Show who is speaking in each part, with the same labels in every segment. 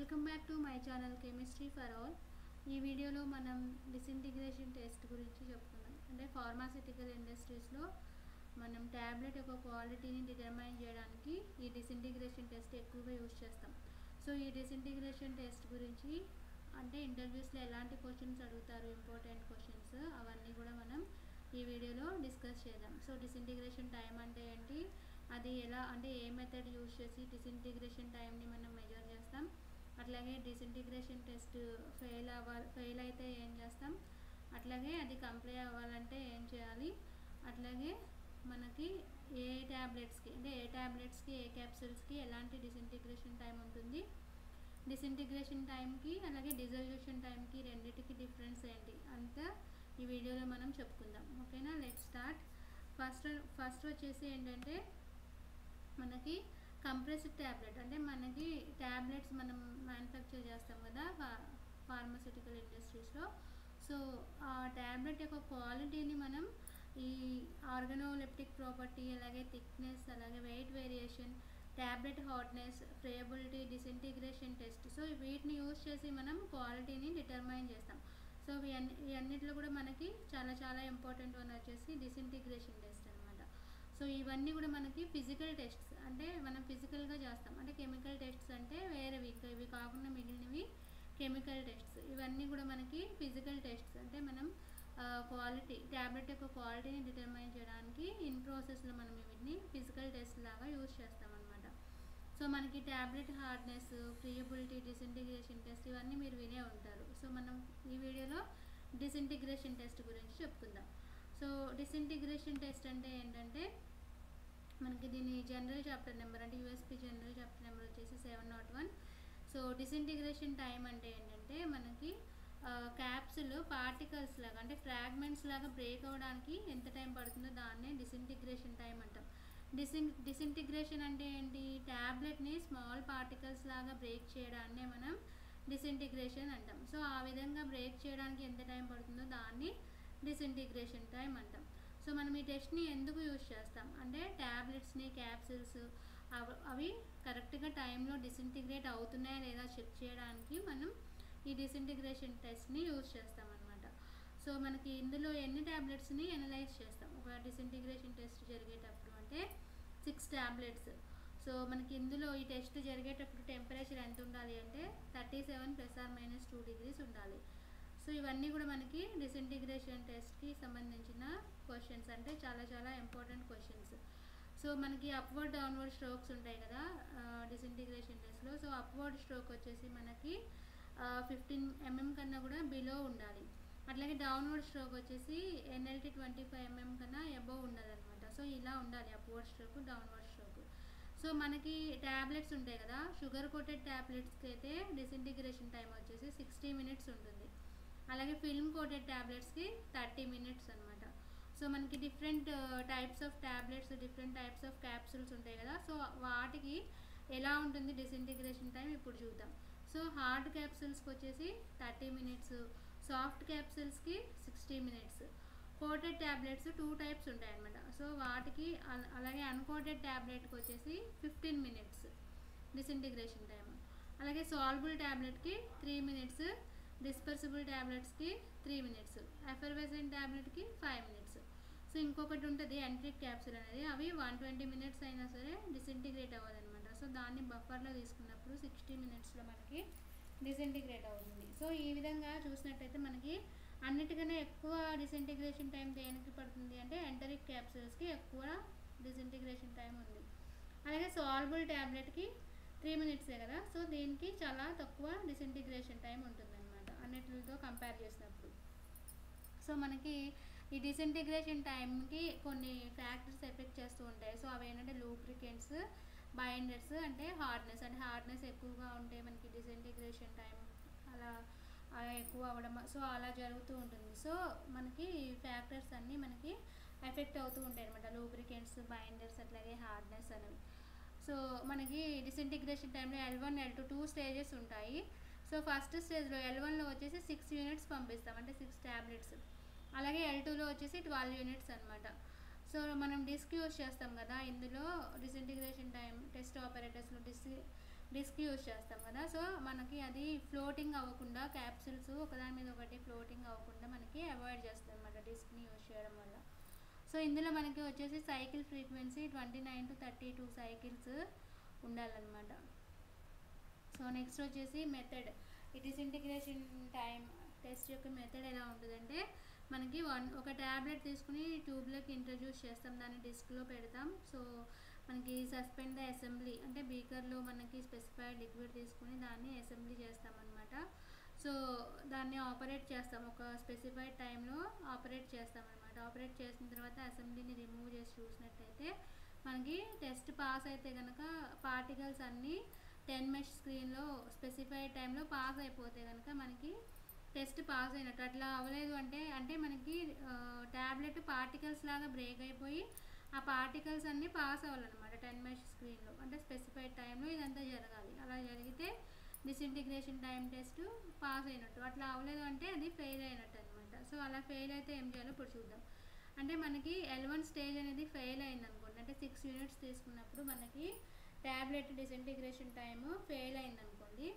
Speaker 1: welcome back to my channel chemistry for all ఈ వీడియోలో మనం డిసింటిగ్రేషన్ టెస్ట్ గురించి చెప్పుకుందాం అంటే ఫార్మాసిటికల్ ఇండస్ట్రీస్లో మనం ట్యాబ్లెట్ యొక్క క్వాలిటీని డిటర్మైన్ చేయడానికి ఈ డిసింటిగ్రేషన్ టెస్ట్ ఎక్కువగా యూజ్ చేస్తాం సో ఈ డిసింటిగ్రేషన్ టెస్ట్ గురించి అంటే ఇంటర్వ్యూస్లో ఎలాంటి క్వశ్చన్స్ అడుగుతారు ఇంపార్టెంట్ క్వశ్చన్స్ అవన్నీ కూడా మనం ఈ వీడియోలో డిస్కస్ చేద్దాం సో డిసింటిగ్రేషన్ టైం అంటే ఏంటి అది ఎలా అంటే ఏ మెథడ్ యూజ్ చేసి డిసింటిగ్రేషన్ టైంని మనం మెజర్ చేస్తాం అట్లాగే డిసింటిగ్రేషన్ టెస్ట్ ఫెయిల్ అవ్వాలి ఫెయిల్ అయితే ఏం చేస్తాం అట్లాగే అది కంప్లీట్ అవ్వాలంటే ఏం చేయాలి అట్లాగే మనకి ఏ ట్యాబ్లెట్స్కి అంటే ఏ ట్యాబ్లెట్స్కి ఏ క్యాప్సూల్స్కి ఎలాంటి డిసింటిగ్రేషన్ టైం ఉంటుంది డిసింటిగ్రేషన్ టైంకి అలాగే డిజల్యూషన్ టైంకి రెండింటికి డిఫరెన్స్ ఏంటి అంతా ఈ వీడియోలో మనం చెప్పుకుందాం ఓకేనా లెట్ స్టార్ట్ ఫస్ట్ ఫస్ట్ వచ్చేసి ఏంటంటే మనకి కంప్రెస్డ్ ట్యాబ్లెట్ అంటే మనకి ట్యాబ్లెట్స్ మనం మ్యానుఫ్యాక్చర్ చేస్తాం కదా ఫార్మస్యూటికల్ ఇండస్ట్రీస్లో సో ఆ ట్యాబ్లెట్ యొక్క క్వాలిటీని మనం ఈ ఆర్గనోలెప్టిక్ ప్రాపర్టీ అలాగే థిక్నెస్ అలాగే weight variation tablet hardness friability disintegration test so వీటిని యూజ్ చేసి మనం క్వాలిటీని డిటర్మైన్ చేస్తాం సో ఇవన్నీ ఇవన్నిట్లో కూడా మనకి చాలా చాలా ఇంపార్టెంట్ వన్ వచ్చేసి డిసింటిగ్రేషన్ టెస్ట్ అనమాట సో ఇవన్నీ కూడా మనకి ఫిజికల్ టెస్ట్స్ అంటే మనం ఫిజికల్గా చేస్తాం అంటే కెమికల్ టెస్ట్స్ అంటే వేరేవి ఇంకా ఇవి కాకుండా మిగిలినవి కెమికల్ టెస్ట్స్ ఇవన్నీ కూడా మనకి ఫిజికల్ టెస్ట్స్ అంటే మనం క్వాలిటీ ట్యాబ్లెట్ యొక్క క్వాలిటీని డిటర్మైన్ చేయడానికి ఇన్ ప్రాసెస్లో మనం వీటిని ఫిజికల్ టెస్ట్ లాగా యూజ్ చేస్తాం అనమాట సో మనకి tablet hardness friability disintegration test ఇవన్నీ మీరు వినే ఉంటారు సో మనం ఈ వీడియోలో డిసింటిగ్రేషన్ టెస్ట్ గురించి చెప్పుకుందాం సో డిసింటిగ్రేషన్ టెస్ట్ అంటే ఏంటంటే మనకి దీని జనరల్ చాప్టర్ నెంబర్ అంటే యూఎస్పి జనరల్ చాప్టర్ నెంబర్ వచ్చేసి seven nought one so disintegration time అంటే ఏంటంటే మనకి క్యాప్సుల్ పార్టికల్స్ లాగా అంటే ఫ్రాగ్మెంట్స్ లాగా బ్రేక్ అవ్వడానికి ఎంత టైం పడుతుందో దాన్నే డిసింటిగ్రేషన్ టైం అంటాం డిసిన్ డిసింటిగ్రేషన్ అంటే ఏంటి ట్యాబ్లెట్ని స్మాల్ పార్టికల్స్ లాగా బ్రేక్ చేయడాన్నే మనం డిసింటిగ్రేషన్ అంటాం సో ఆ విధంగా బ్రేక్ చేయడానికి ఎంత టైం పడుతుందో దాన్ని డిసింటిగ్రేషన్ టైం అంటాం సో మనం ఈ టెస్ట్ని ఎందుకు యూజ్ చేస్తాం అంటే ట్యాబ్లెట్స్ని క్యాప్సిల్స్ అవి కరెక్ట్గా టైంలో డిసింటిగ్రేట్ అవుతున్నాయా లేదా చెక్ చేయడానికి మనం ఈ డిసింటిగ్రేషన్ టెస్ట్ని యూజ్ చేస్తాం అనమాట సో మనకి ఇందులో ఎన్ని ట్యాబ్లెట్స్ని ఎనలైజ్ చేస్తాం ఒక డిసింటిగ్రేషన్ టెస్ట్ జరిగేటప్పుడు అంటే సిక్స్ ట్యాబ్లెట్స్ సో మనకి ఇందులో ఈ టెస్ట్ జరిగేటప్పుడు టెంపరేచర్ ఎంత ఉండాలి అంటే thirty seven plus or minus two degrees ఉండాలి సో ఇవన్నీ కూడా మనకి డిసింటిగ్రేషన్ టెస్ట్కి సంబంధించిన క్వశ్చన్స్ అంటే చాలా చాలా ఇంపార్టెంట్ క్వశ్చన్స్ సో మనకి అప్వర్డ్ డౌన్వర్డ్ స్ట్రోక్స్ ఉంటాయి కదా డిసింటిగ్రేషన్ టెస్ట్లో సో అప్వర్డ్ స్ట్రోక్ వచ్చేసి మనకి ఫిఫ్టీన్ ఎంఎం కన్నా కూడా బిలో ఉండాలి అట్లాగే డౌన్వర్డ్ స్ట్రోక్ వచ్చేసి ఎన్ఎల్టీ ట్వంటీ ఫైవ్ ఎంఎం కన్నా అబవ్ ఉండాలన్నమాట సో ఇలా ఉండాలి upward stroke downward stroke so మనకి ట్యాబ్లెట్స్ ఉంటాయి కదా షుగర్ కోటెడ్ ట్యాబ్లెట్స్కి అయితే డిసింటిగ్రేషన్ టైం వచ్చేసి సిక్స్టీ మినిట్స్ ఉంటుంది అలాగే ఫిల్మ్ కోటెడ్ ట్యాబ్లెట్స్కి థర్టీ మినిట్స్ అనమాట సో మనకి different types of tablets different types of capsules ఉంటాయి కదా సో వాటికి ఎలా ఉంటుంది డిసింటిగ్రేషన్ టైం ఇప్పుడు చూద్దాం సో హార్డ్ క్యాప్సూల్స్కి వచ్చేసి థర్టీ మినిట్స్ సాఫ్ట్ క్యాప్సూల్స్కి sixty minutes coated tablets two types ఉంటాయన్నమాట సో వాటికి అలాగే అన్కోటెడ్ ట్యాబ్లెట్కి వచ్చేసి ఫిఫ్టీన్ మినిట్స్ డిసింటిగ్రేషన్ టైం అలాగే సాల్బుల్ ట్యాబ్లెట్కి త్రీ మినిట్స్ డిస్పర్సిబుల్ ట్యాబ్లెట్స్కి త్రీ మినిట్స్ ఎఫర్వెసెంట్ ట్యాబ్లెట్కి ఫైవ్ మినిట్స్ సో ఇంకొకటి ఉంటుంది ఎంట్రిక్ క్యాప్సూల్ అనేది అవి వన్ ట్వంటీ మినిట్స్ అయినా సరే డిసింటిగ్రేట్ అవ్వదన్నమాట సో దాన్ని బఫర్లో తీసుకున్నప్పుడు సిక్స్టీ మినిట్స్లో మనకి డిసింటిగ్రేట్ అవుతుంది సో ఈ విధంగా చూసినట్టయితే మనకి అన్నిటికన్నా ఎక్కువ డిసింటిగ్రేషన్ టైం దేనికి పడుతుంది అంటే ఎంటరిక్ క్యాప్సూల్స్కి ఎక్కువ డిసింటిగ్రేషన్ టైం ఉంది అలాగే సాల్బుల్ ట్యాబ్లెట్కి త్రీ మినిట్సే కదా సో దీనికి చాలా తక్కువ డిసింటిగ్రేషన్ టైం ఉంటుందన్నమాట అన్నిటితో కంపేర్ చేసినప్పుడు సో మనకి ఈ డిసింటిగ్రేషన్ టైంకి కొన్ని ఫ్యాక్టర్స్ ఎఫెక్ట్ చేస్తూ ఉంటాయి సో అవి ఏంటంటే లూబ్రికెంట్స్ బైండర్స్ అంటే హార్డ్నెస్ అంటే హార్డ్నెస్ ఎక్కువగా ఉంటే మనకి డిసింటిగ్రేషన్ టైం అలా అలా ఎక్కువ అవ్వడం సో అలా జరుగుతూ ఉంటుంది సో మనకి ఫ్యాక్టర్స్ అన్నీ మనకి ఎఫెక్ట్ అవుతూ ఉంటాయి అనమాట లూబ్రికెంట్స్ బైండర్స్ అట్లాగే హార్డ్నెస్ అనేవి సో మనకి డిసింటిగ్రేషన్ టైంలో L one L two two stages ఉంటాయి సో ఫస్ట్ స్టేజ్లో ఎల్ వన్లో వచ్చేసి సిక్స్ యూనిట్స్ పంపిస్తాం అంటే సిక్స్ ట్యాబ్లెట్స్ అలాగే ఎల్ టూలో వచ్చేసి ట్వెల్వ్ యూనిట్స్ అనమాట సో మనం డిస్క్ యూస్ చేస్తాం కదా ఇందులో డిసింటిగ్రేషన్ టైం టెస్ట్ ఆపరేటర్స్లో డిస్ డిస్క్ యూజ్ చేస్తాం కదా సో మనకి అది ఫ్లోటింగ్ అవ్వకుండా క్యాప్సిల్స్ ఒకదాని మీద ఒకటి ఫ్లోటింగ్ అవ్వకుండా మనకి అవాయిడ్ చేస్తుంది అనమాట డిస్క్ని యూజ్ చేయడం వల్ల సో ఇందులో మనకి వచ్చేసి cycle frequency twenty nine to thirty two cycles ఉండాలన్నమాట సో నెక్స్ట్ వచ్చేసి మెథడ్ ఈ డిసింటిగ్రేషన్ టైం టెస్ట్ యొక్క మెథడ్ ఎలా ఉంటుందంటే మనకి వన్ ఒక ట్యాబ్లెట్ తీసుకుని ట్యూబ్లోకి ఇంట్రడ్యూస్ చేస్తాం దాన్ని డిస్క్లో పెడతాం సో మనకి సస్పెండ్ ద అసెంబ్లీ అంటే బీకర్లో మనకి స్పెసిఫైడ్ లిక్విడ్ తీసుకుని దాన్ని అసెంబ్లీ చేస్తామన్నమాట సో దాన్ని ఆపరేట్ చేస్తాం ఒక స్పెసిఫైడ్ టైంలో ఆపరేట్ చేస్తాం అనమాట ఆపరేట్ చేసిన తర్వాత అసెంబ్లీని రిమూవ్ చేసి చూసినట్టయితే మనకి టెస్ట్ పాస్ అయితే కనుక పార్టికల్స్ అన్నీ టెన్ మెష్ స్క్రీన్లో స్పెసిఫైడ్ టైంలో పాస్ అయిపోతే కనుక మనకి టెస్ట్ పాస్ అయినట్టు అట్లా అవ్వలేదు అంటే అంటే మనకి ట్యాబ్లెట్ పార్టికల్స్ లాగా బ్రేక్ అయిపోయి ఆ పార్టికల్స్ అన్నీ పాస్ అవ్వాలన్నమాట టెన్ మెష్ స్క్రీన్లో అంటే స్పెసిఫైడ్ టైంలో ఇదంతా జరగాలి అలా జరిగితే డిసింటిగ్రేషన్ టైం టెస్ట్ పాస్ అయినట్టు అట్లా అవ్వలేదు అంటే అది ఫెయిల్ అయినట్టు అనమాట సో అలా ఫెయిల్ అయితే ఏం చేయాలో ఇప్పుడు చూద్దాం అంటే మనకి ఎల్ వన్ స్టేజ్ అనేది ఫెయిల్ అయింది అనుకోండి అంటే సిక్స్ యూనిట్స్ తీసుకున్నప్పుడు మనకి ట్యాబ్లెట్ డిసింటిగ్రేషన్ టైము ఫెయిల్ అయింది అనుకోండి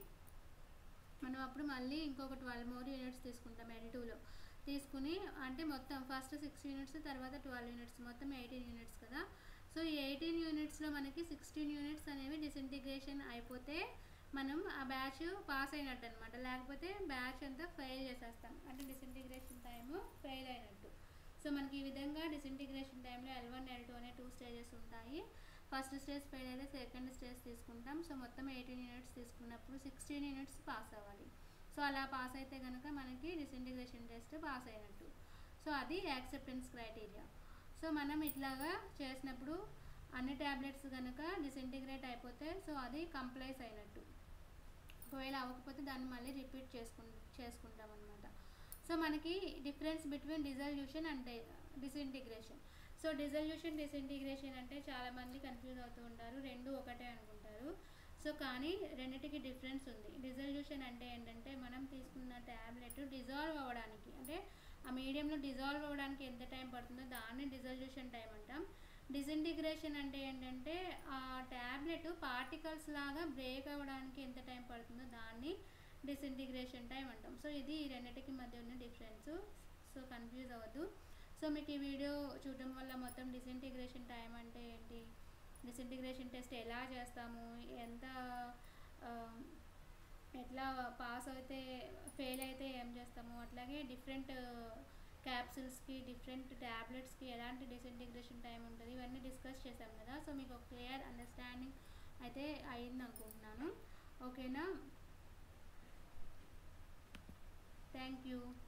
Speaker 1: మనం అప్పుడు మళ్ళీ ఇంకొక ట్వెల్వ్ మోర్ యూనిట్స్ తీసుకుంటాం ఎల్ టూలో తీసుకుని అంటే మొత్తం ఫస్ట్ సిక్స్ యూనిట్స్ తర్వాత ట్వెల్వ్ యూనిట్స్ మొత్తం ఎయిటీన్ యూనిట్స్ కదా సో ఈ ఎయిటీన్ యూనిట్స్లో మనకి సిక్స్టీన్ యూనిట్స్ అనేవి డిసింటిగ్రేషన్ అయిపోతే మనం ఆ బ్యాచ్ పాస్ అయినట్టు అనమాట లేకపోతే బ్యాచ్ అంతా ఫెయిల్ చేసేస్తాం అంటే డిసింటిగ్రేషన్ టైము ఫెయిల్ అయినట్టు సో మనకి ఈ విధంగా డిసింటిగ్రేషన్ టైంలో ఎల్ వన్ ఎల్ టూ అనే టూ స్టేజెస్ ఉంటాయి ఫస్ట్ స్టేజ్ ఫెయిల్ అయితే సెకండ్ స్టేజ్ తీసుకుంటాం సో మొత్తం ఎయిటీన్ యూనిట్స్ తీసుకున్నప్పుడు సిక్స్టీన్ యూనిట్స్ పాస్ అవ్వాలి సో అలా పాస్ అయితే కనుక మనకి డిసింటిగ్రేషన్ టెస్ట్ పాస్ అయినట్టు సో అది యాక్సెప్టెన్స్ క్రైటీరియా సో మనం ఇట్లాగా చేసినప్పుడు అన్ని ట్యాబ్లెట్స్ కనుక డిసింటిగ్రేట్ అయిపోతే సో అది కంప్లైస్ అయినట్టు ఒకవేళ అవ్వకపోతే దాన్ని మళ్ళీ రిపీట్ చేసుకు చేసుకుంటాం అనమాట సో మనకి difference between dissolution and disintegration so dissolution disintegration అంటే చాలామంది కన్ఫ్యూజ్ అవుతూ ఉంటారు రెండు ఒకటే అనుకుంటారు సో కానీ రెండిటికి డిఫరెన్స్ ఉంది డిజల్యూషన్ అంటే ఏంటంటే మనం తీసుకున్న ట్యాబ్లెట్ డిజాల్వ్ అవ్వడానికి అంటే ఆ మీడియంలో డిజాల్వ్ అవ్వడానికి ఎంత టైం పడుతుందో దాన్ని డిజల్యూషన్ టైం అంటాం డిసింటిగ్రేషన్ అంటే ఏంటంటే ఆ ట్యాబ్లెట్ పార్టికల్స్ లాగా బ్రేక్ అవ్వడానికి ఎంత టైం పడుతుందో దాన్ని డిసింటిగ్రేషన్ టైం అంటాం సో ఇది ఈ రెండింటికి మధ్య ఉన్న డిఫరెన్స్ సో కన్ఫ్యూజ్ అవ్వద్దు సో మీకు ఈ వీడియో చూడడం వల్ల మొత్తం డిసింటిగ్రేషన్ టైం అంటే ఏంటి డిసింటిగ్రేషన్ టెస్ట్ ఎలా చేస్తాము ఎంత ఆ, ఎట్లా పాస్ అయితే ఫెయిల్ అయితే ఏం చేస్తాము అట్లాగే డిఫరెంట్ క్యాప్సిల్స్కి డిఫరెంట్ ట్యాబ్లెట్స్కి ఎలాంటి డిసింటిగ్రేషన్ టైం ఉంటుంది ఇవన్నీ డిస్కస్ చేసాం కదా సో మీకు ఒక క్లియర్ అండర్స్టాండింగ్ అయితే అయింది అనుకుంటున్నాను ఓకేనా థ్యాంక్ యూ